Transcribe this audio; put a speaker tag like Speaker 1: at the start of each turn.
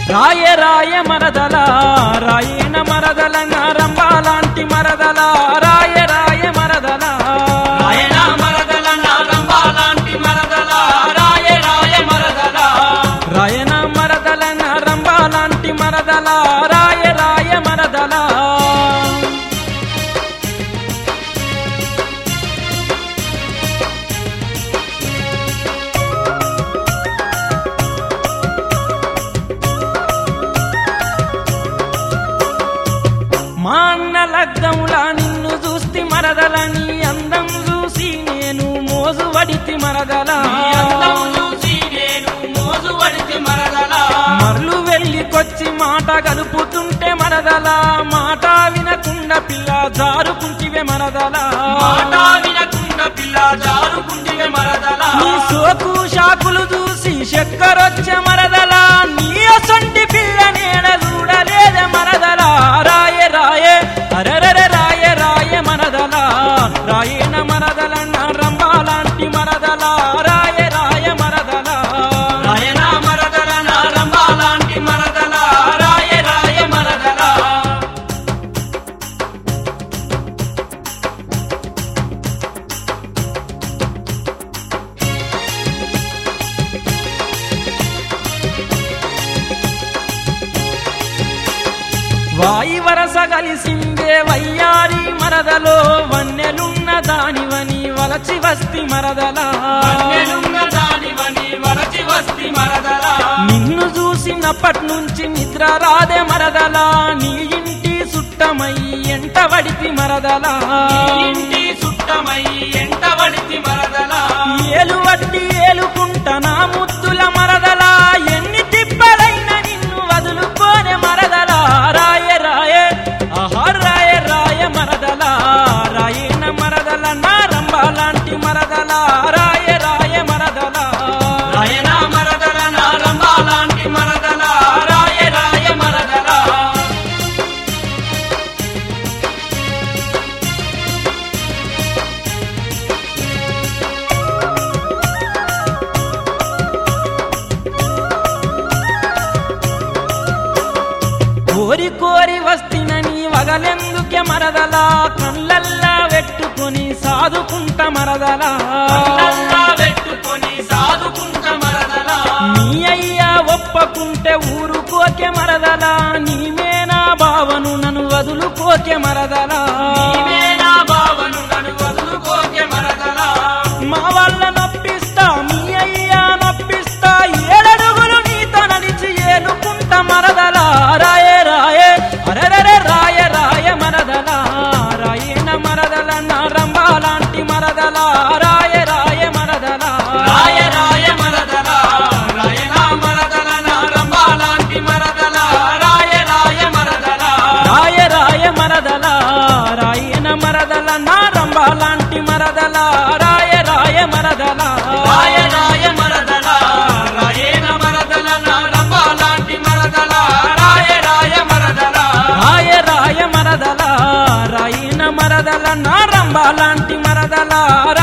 Speaker 1: రాయ రాయ మరదల రాయన మరదల రంబాలాంటి మరదల రాయ రాయ మరదల
Speaker 2: రాయన మరదల నారంబాలాంటి మరదల రాయ రాయ మరదల
Speaker 1: రాయన మరదల రంబాలాంటి మరదల రాయ రాయ మరదల మా అన్న లగ్నంలా నిన్ను చూస్తి మరదలని అందం చూసి నేను మోజు వడితి మరదలా
Speaker 2: నీ అందం చూసి నేను మోజు పడితే మరదల
Speaker 1: మరలు వెళ్ళికొచ్చి మాట కలుపుతుంటే మరదలా మాట వినకుండా పిల్ల జారుకుంటివే మరదలా
Speaker 2: మాట వినకుండా పిల్ల జారుకుంటివే మరదల
Speaker 1: నీ సోకు షాకులు చూసి చక్కరొచ్చే మరదలా నీ అసంటి పిల్ల నేడ చూడలేదే మరదలా రాయే రాయే అరరర రాయే రాయే మరదలా రాయన మరదల రంబాలాంటి మరదలా రాయే రాయ మరదలా
Speaker 2: రాయన మరదల నారంబాలాంటి మరదల రాయ రాయ మరదల
Speaker 1: వాయి వరస కలిసిందే వయ్యారి మరదలో వన్నెలున్న దానివని వలచి వస్తి మరదలా
Speaker 2: వెలున్న దానివని వరచి వస్తి మరదల
Speaker 1: నిన్ను చూసినప్పటి నుంచి నిద్ర రాదే మరదలా నీ ఇంటి సుట్టమై ఎంట వడితి మరదలా
Speaker 2: ఇంటి సుట్టమై ఎంట వడితి మరదల
Speaker 1: ఏలు వడ్డి ఏలుకుంట నా ముద్దుల మరదలా ఎన్ని తిప్పలైన నిన్ను వదులుకోనే మరదలా రాయ రాయే ఆహా రాయ రాయ మరదలా రాయన మరదల నా రంబాలాంటి మరదలా రాయ రాయ మరదలా
Speaker 2: రాయన మరదల నారంబాలాంటి మరదల రాయ రాయ మరదల
Speaker 1: కోరి కోరి వస్తినని వగలెందుకే మరదలా కళ్ళల్లా పెట్టుకొని సాదుకుంట మరదలా
Speaker 2: కళ్ళల్లా పెట్టుకొని సాదుకుంట మరదల
Speaker 1: నీ అయ్యా ఒప్పకుంటే ఊరుకోకే మరదలా నీమేనా బావను నన్ను వదులుకోకే మరదలా
Speaker 2: నీవే నా బావను నన్ను వదులుకోకే మరదల
Speaker 1: మా వల్ల నొప్పిస్తా మీ అయ్యా నొప్పిస్తా ఏడడుగులు నీతో నడిచి ఏలుకుంట మరదలా రాయే రాయే అరరరే రాయ రాయ మరదలా రాయన మరదల నరంబాలాంటి మరదలా రాయ రాయ మరదలా
Speaker 2: రాయ రాయ మరదల రాయన మరదల నారంబాలాంటి మరదల రాయ రాయ మరదల
Speaker 1: రాయ రాయ మరదల రాయన మరదల నారంబాలాంటి మరదల రాయ రాయ మరదల
Speaker 2: రాయ రాయ మరదల రాయన మరదల నారంబాలాంటి మరదల రాయ రాయ మరదల
Speaker 1: రాయ రాయ మరదల రాయన మరదల నారంబాలాంటి మరదల